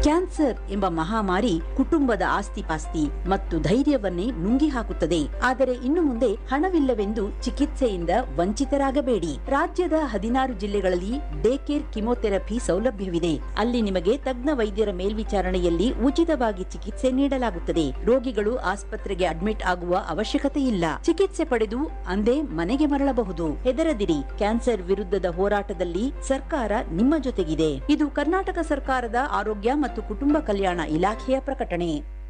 Cancer ಎಂಬ ಮಹಾಮಾರಿ ಕುಟುಂಬದ ಆಸ್ತಿಪಾಸ್ತಿ ಮತ್ತು ಧೈರ್ಯವನ್ನೇ ನುಂಗಿ ಹಾಕುತ್ತದೆ ಆದರೆ ಇನ್ನು ಮುಂದೆ ಹಣವಿಲ್ಲವೆಂದು ಚಿಕಿತ್ಸೆಯಿಂದ ವಂಚಿತರಾಗಬೇಡಿ ರಾಜ್ಯದ ಹದಿನಾರು ಜಿಲ್ಲೆಗಳಲ್ಲಿ ಡೇ ಕೇರ್ ಕಿಮೋಥೆರಪಿ ಸೌಲಭ್ಯವಿದೆ ಅಲ್ಲಿ ನಿಮಗೆ ತಜ್ಞ ವೈದ್ಯರ ಮೇಲ್ವಿಚಾರಣೆಯಲ್ಲಿ ಉಚಿತವಾಗಿ ಚಿಕಿತ್ಸೆ ನೀಡಲಾಗುತ್ತದೆ ರೋಗಿಗಳು ಆಸ್ಪತ್ರೆಗೆ ಅಡ್ಮಿಟ್ ಆಗುವ ಅವಶ್ಯಕತೆ ಇಲ್ಲ ಚಿಕಿತ್ಸೆ ಪಡೆದು ಅಂದೇ ಮನೆಗೆ ಮರಳಬಹುದು ಹೆದರದಿರಿ ಕ್ಯಾನ್ಸರ್ ವಿರುದ್ಧದ ಹೋರಾಟದಲ್ಲಿ ಸರ್ಕಾರ ನಿಮ್ಮ ಜೊತೆಗಿದೆ ಇದು ಕರ್ನಾಟಕ ಸರ್ಕಾರದ ಆರೋಗ್ಯ ಮತ್ತು ಕುಟುಂಬ ಕಲ್ಯಾಣ ಇಲಾಖೆಯ ಪ್ರಕಟಣೆ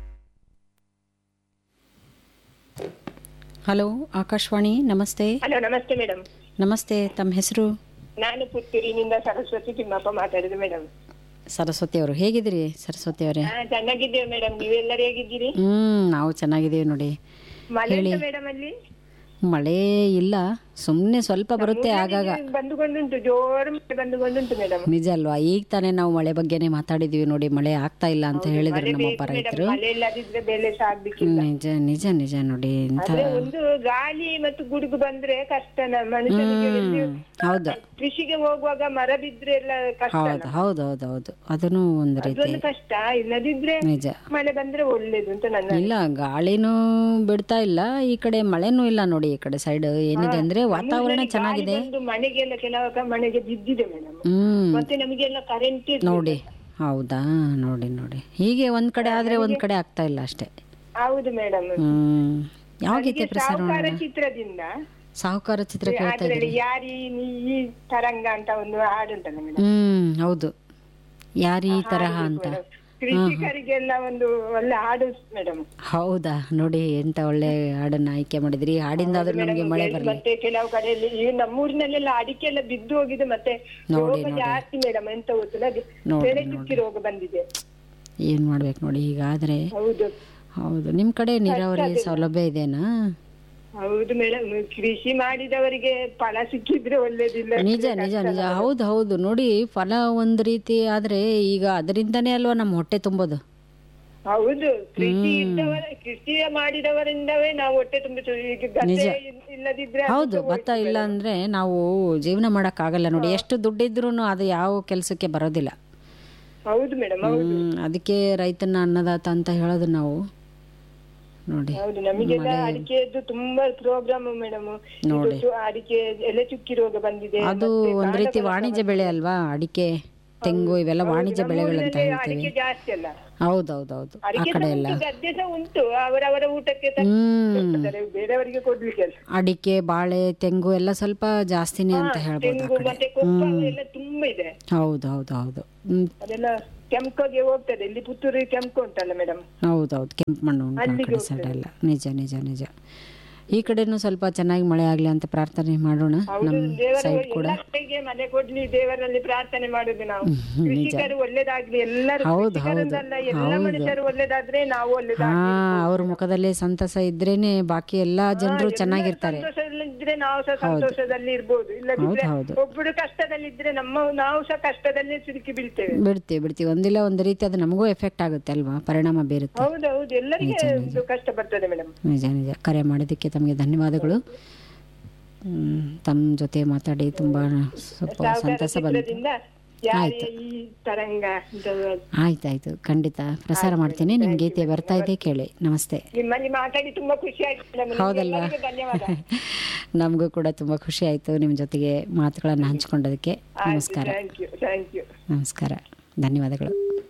ಹಲೋ ಆಕಾಶವಾಣಿ ನಮಸ್ತೆ ಹಲೋ ನಮಸ್ತೆ ಮೇಡಮ್ ನಮಸ್ತೆ ತಮ್ಮ ಹೆಸರು ನಾನು ಪುತ್ತೂರಿನಿಂದ ಸರಸ್ವತಿ ತಿಮ್ಮಪ್ಪ ಮಾತಾಡುದು ಮೇಡಮ್ ಸರಸ್ವತಿ ಅವರು ಹೇಗಿದ್ದೀರಿ ಸರಸ್ವತಿ ಅವರೇ ಹಾ ಚೆನ್ನಾಗಿದ್ದೇವೆ ಮೇಡಮ್ ನೀವೆಲ್ಲರೂ ಹೇಗಿದ್ದೀರಿ ಹ್ಮ್ ನಾವು ಚೆನ್ನಾಗಿದ್ದೀವಿ ನೋಡಿ ಮಳೆ ಹೇಳಿ. ಮೇಡಮ್ ಅಲ್ಲಿ ಮಳೆ ಇಲ್ಲ ಸುಮ್ಮನೆ ಸ್ವಲ್ಪ ಬರುತ್ತೆ ಆಗಾಗ ನಮ್ಮೂರಲ್ಲಿ ಬಂದುಕೊಂಡುಂಟು ಜೋರು ಮಳೆ ಬಂದುಕೊಂಡುಂಟು ಮೇಡಮ್ ನಿಜ ಅಲ್ವಾ ಈಗ ತಾನೇ ನಾವು ಮಳೆ ಬಗ್ಗೆನೇ ಮಾತಾಡಿದೀವಿ ನೋಡಿ ಮಳೆ ಆಗ್ತಾ ಇಲ್ಲ ಅಂತ ಹೇಳಿದ್ರು ಮಳೆ ನಮ್ಮೊಬ್ಬ ಬೇಕು ಮೇಡಮ್ ರೈತರು ಮಳೆ ಇಲ್ಲದಿದ್ರೆ ಬೆಲೆ ಸಹ ಆಗ್ಲಿಕ್ಕಿಲ್ಲ ನಿಜ ನಿಜ ನಿಜ ನೋಡಿ ಇಂಥ ಆದ್ರೆ ಒಂದು ಗಾಳಿ ಮತ್ತು ಗುಡುಗು ಬಂದ್ರೆ ಕಷ್ಟ ನ- ಮನುಷ್ಯನಿಗೆ ಎಲ್ಲಿ ಹ್ಮ್ ಹೌದು ಕೃಷಿಗೆ ಹೋಗುವಾಗ ಮರ ಬಿದ್ರೆ ಎಲ್ಲ ಕಷ್ಟ ಹೌದು ಹೌದು ಹೌದು ಹೌದು ಅದನ್ನು ಒಂದು ರೀತಿ ಅದೊಂದು ಕಷ್ಟ ಇಲ್ಲದಿದ್ರೆ ನಿಜ ಮಳೆ ಬಂದ್ರೆ ಒಳ್ಳೇದು ಅಂತ ನನ್ನ ಇಲ್ಲ ಗಾಳಿನೂ ಬಿಡ್ತಾ ಇಲ್ಲ ಈ ಕಡೆ ಮಳೆನೂ ಇಲ್ಲ ನೋಡಿ ಈ ಕಡೆ ಸೈಡ್ ಏನಿದೆ ಅಂದ್ರೆ ವಾತಾವರಣ ಚೆನ್ನಾಗಿದೆ ಒಂದು ಮನೆಗೆಲ್ಲ ಕೆಲವಾಗ ಮನೆಗೆ ಬಿದ್ದಿದೆ ಮೇಡಮ್ ಹ್ಮ್ ಮತ್ತೆ ನಮಗೆಲ್ಲ ಕರೆಂಟ್ ನೋಡಿ ಹೌದಾ ನೋಡಿ ನೋಡಿ ಹೀಗೆ ಒಂದ್ ಕಡೆ ಆದ್ರೆ ಒಂದ್ ಕಡೆ ಆಗ್ತಾ ಇಲ್ಲ ಅಷ್ಟೇ ಹೌದು ಮೇಡಮ್ ಹ್ಮ್ ಯಾವ ಗೀತೆ ಪ್ರಸಾರ ಸಾಹುಕಾರ ಮಾಡೋಣ ಚಿತ್ರದಿಂದ ಸಾಹುಕಾರ ಚಿತ್ರ ಕೇಳ್ತಾ ಅದ್ರಲ್ಲಿ ಇದ್ದೀರಿ ಯಾರಿ ನೀ ಈ ತರಂಗ ಅಂತ ಒಂದು ಹಾಡುಂಟಲ್ಲ ಮೇಡಮ್ ಹ್ಮ್ ಹೌದು ಯಾರು ಈ ತರಹ ಅಂತ ಕೃಷಿಕರಿಗೆಲ್ಲ ಒಂದು ಒಳ್ಳೆ ಹಾಡು ಮೇಡಮ್ ಹೌದಾ ನೋಡಿ ಎಂತ ಒಳ್ಳೆ ಹಾಡನ್ನ ಆಯ್ಕೆ ಮಾಡಿದ್ರಿ ಈ ಹಾಡಿಂದಾದ್ರೂ ನಮ್ಗೆ ಮಳೆ ಬರ್ಲಿ ಮತ್ತೆ ಕೆಲವು ಕಡೆಯಲ್ಲಿ ಈ ನಮ್ಮೂರಿನಲ್ಲೆಲ್ಲ ಅಡಿಕೆ ಎಲ್ಲ ಬಿದ್ದು ಹೋಗಿದೆ ಮತ್ತೆ ನೋಡಿ, ರೋಗ ನೋಡಿ. ಜಾಸ್ತಿ ಮೇಡಮ್ ಎಂತ ಗೊತ್ತಿಲ್ಲ ಅದು ನೋಡಿ, ಬೆಳೆ ಚುಕ್ಕಿ ರೋಗ ಬಂದಿದೆ ಏನ್ ಮಾಡ್ಬೇಕು ನೋಡಿ ಹೀಗಾದ್ರೆ ಹೌದು ಹೌದು ನಿಮ್ ಕಡೆ ನೀರಾವರಿ ಸೌಲಭ್ಯ ಇದೆನಾ ಹೌದು ಮೇಡಮ್ ಕೃಷಿ ಮಾಡಿದವರಿಗೆ ಫಲ ಸಿಕ್ಕಿದ್ರೆ ಒಳ್ಳೇದಿಲ್ಲ ನಿಜ ನಿಜ ನಿಜ ಹೌದು ಹೌದು ನೋಡಿ ಫಲ ಒಂದ್ ರೀತಿ ಆದ್ರೆ ಈಗ ಅದರಿಂದನೇ ಅಲ್ವಾ ನಮ್ಮ ಹೊಟ್ಟೆ ತುಂಬೋದು ಹೌದು ಕೃಷಿ ಇದ್ದವರ ಕೃಷಿ ಮಾಡಿದವರಿಂದವೇ ನಾವು ಹೊಟ್ಟೆ ತುಂಬ ಈಗ ಗದ್ದೆ ಇಲ್- ಇಲ್ಲದಿದ್ರೆ ಅದು ಹೌದು ಭತ್ತ ಇಲ್ಲ ಅಂದ್ರೆ ನಾವು ಜೀವನ ಮಾಡಕ್ ಆಗಲ್ಲ ನೋಡಿ ಎಷ್ಟು ದುಡ್ಡಿದ್ರು ಅದು ಯಾವ ಕೆಲಸಕ್ಕೆ ಬರೋದಿಲ್ಲ ಹೌದು ಮೇಡಮ್ ಹ್ಮ್ ಅದಕ್ಕೆ ರೈತನ ಅನ್ನದಾತ ಅಂತ ಹೇಳೋದು ನಾವು ನೋಡಿ ಹೌದು ನಮಗೆಲ್ಲ ಅಡಿಕೆದು ತುಂಬಾ ಪ್ರೋಗ್ರಾಮ್ ಮೇಡಮ್ ನೋಡಿ. ಅಡಿಕೆ ಎಲೆ ಚುಕ್ಕಿ ರೋಗ ಬಂದಿದೆ ಅದು ಒಂದ್ ರೀತಿ ವಾಣಿಜ್ಯ ಬೆಳೆ ಅಲ್ವಾ ಅಡಿಕೆ ತೆಂಗು ಇವೆಲ್ಲ ವಾಣಿಜ್ಯ ಬೆಳೆಗಳಂತ ನಮ್ಮೂರಲ್ಲಿ ಹೇಳ್ತೀವಿ ಅಡಿಕೆ ಜಾಸ್ತಿ ಅಲ್ಲ ಹೌದೌದೌದು ಆ ಅಡಿಕೆ ಕಡೆ ಸಹ ಎಲ್ಲ ಉಂಟು, ಗದ್ದೆ ಸಹ ಉಂಟು ಅವರವರ ಊಟಕ್ಕೆ ಹ್ಮ್ ತರ್ತಾರೆ ಬೇರೆಯವರಿಗೆ ಕೊಡ್ಲಿಕ್ಕೆ ಅಲ್ಲ ಅಡಿಕೆ ಬಾಳೆ ತೆಂಗು ಎಲ್ಲ ಸ್ವಲ್ಪ ಜಾಸ್ತಿನೇ ಅಂತ ಹೇಳ್ಬೋದು ಆ ತೆಂಗು ಕಡೆ ಮತ್ತೆ ಕೊಪ್ಪ ಎಲ್ಲ ತುಂಬಾ ಇದೆ ಹೌದು ಹೌದು ಹೌದು ಹ್ಮ್ ಅದೆಲ್ಲ ಕೆಂಪಗೆ ಹೋಗ್ತದೆ ಇಲ್ಲಿ ಪುತ್ತೂರು ಕೆಂಪು ಉಂಟಲ್ಲ ಮೇಡಮ್ ಹೌದೌದು ಕೆಂಪು ಮಣ್ಣು ಉಂಟು ಆ ಕಡೆ ಸೈಡ್ ಎಲ್ಲ ನಿಜ ನಿಜ ನಿಜ ಈ ಕಡೆನೂ ಸ್ವಲ್ಪ ಚೆನ್ನಾಗಿ ಮಳೆ ಆಗ್ಲಿ ಅಂತ ಪ್ರಾರ್ಥನೆ ಮಾಡೋಣ ನಮ್ಮ ದೇವರ ಸೈಡ್ ಕೂಡ ಎಲ್ಲ ಕಡೆಗೆ ಮನೆ ಕೊಡ್ಲಿ ದೇವರಲ್ಲಿ ಪ್ರಾರ್ಥನೆ ಮಾಡುದು ನಾವು ಕೃಷಿಕರು ಒಳ್ಳೇದಾಗ್ಲಿ ಎಲ್ಲರೂ ಹೌದು, ಕೃಷಿಕರೊಂದಲ್ಲ ಎಲ್ಲ ಹೌದು. ಮನುಷ್ಯರು ಒಳ್ಳೇದಾದ್ರೆ ನಾವು ಹಾ ಒಳ್ಳೇದಾಗ್ಲಿ ಅವ್ರ ಮುಖದಲ್ಲಿ ಸಂತಸ ಇದ್ರೇನೆ ಬಾಕಿ ಎಲ್ಲಾ ಜನರು ಚೆನ್ನಾಗಿರ್ತಾರೆ ಸಂತೋಷದಲ್ಲಿದ್ರೆ ನಾವು ಸಹ ಸಂತೋಷದಲ್ಲಿ ಇರ್ಬೋದು ಇಲ್ಲದಿದ್ರೆ ಹೌದು, ಹೌದು. ಒಬ್ಬರು ಕಷ್ಟದಲ್ಲಿದ್ರೆ ನಮ್ಮ ನಾವು ಸಹ ಕಷ್ಟದಲ್ಲಿ ಸಿಲುಕಿ ಬೀಳ್ತೇವೆ ಬಿಡ್ತೀವಿ ಬಿಡ್ತೀವಿ ಒಂದಿಲ್ಲ ಒಂದು ರೀತಿ ಅದು ನಮಗೂ ಎಫೆಕ್ಟ್ ಆಗುತ್ತೆ ಅಲ್ವಾ ಪರಿಣಾಮ ಬೀರುತ್ತೆ ಹೌದು ಹೌದು ಎಲ್ಲರಿಗೆ ಇದು ಕಷ್ಟ ಬರ್ತದೆ ಮೇಡಮ್ ನಿಜ ನಿಜ ಕರೆ ಮಾಡಿದ್ದಕ್ಕೆ ತಮಗೆ ಧನ್ಯವಾದಗಳು ಹ್ಮ್, ತಮ್ಮ ಜೊತೆ ಮಾತಾಡಿ ತುಂಬಾ ಸ್ವಲ್ಪ ಸಂತಸ ಬಂತು ಚಿತ್ರದಿಂದ ಯಾರೇ ಈ ತರಂಗ ಅಂತ ಆಯ್ತಾಯ್ತು ಖಂಡಿತ ಪ್ರಸಾರ ಮಾಡ್ತೀನಿ ನಿಮ್ ಗೀತೆ ಬರ್ತಾ ಇದೆ ಕೇಳಿ ನಮಸ್ತೆ ನಿಮ್ಮಲ್ಲಿ ಮಾತಾಡಿ ತುಂಬಾ ಖುಷಿ ಆಯ್ತು madam. ಹೌದಲ್ವಾ ನಿಮ್ಗೆಲ್ಲರಿಗೂ ಧನ್ಯವಾದ ನಮಗೂ ಕೂಡ ತುಂಬಾ ಖುಷಿ ಆಯ್ತು ನಿಮ್ಮ ಜೊತೆಗೆ ಮಾತುಗಳನ್ನು ಹಂಚ್ಕೊಂಡದಕ್ಕೆ ನಮಸ್ಕಾರ ಥ್ಯಾಂಕ್ ಯು ಥ್ಯಾಂಕ್ ಯು ನಮಸ್ಕಾರ ಧನ್ಯವಾದಗಳು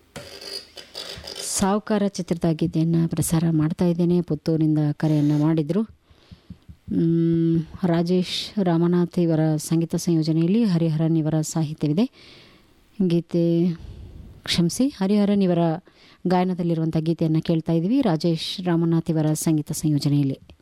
ಸಾವುಕಾರ ಚಿತ್ರದ ಗೀತೆಯನ್ನು ಪ್ರಸಾರ ಮಾಡ್ತಾ ಇದ್ದೇನೆ ಪುತ್ತೂರಿನಿಂದ ಕರೆಯನ್ನು ಮಾಡಿದರು ಮ್, ರಾಜೇಶ್ ರಾಮನಾಥ್ ಇವರ ಸಂಗೀತ ಸಂಯೋಜನೆಯಲ್ಲಿ ಹರಿಹರನ್ ಇವರ ಸಾಹಿತ್ಯವಿದೆ ಗೀತೆ ಕ್ಷಮಿಸಿ ಹರಿಹರನ್ ಇವರ ಗಾಯನದಲ್ಲಿರುವಂಥ ಗೀತೆಯನ್ನು ಕೇಳ್ತಾ ಇದ್ದೀವಿ ರಾಜೇಶ್ ರಾಮನಾಥ್ ಇವರ ಸಂಗೀತ ಸಂಯೋಜನೆಯಲ್ಲಿ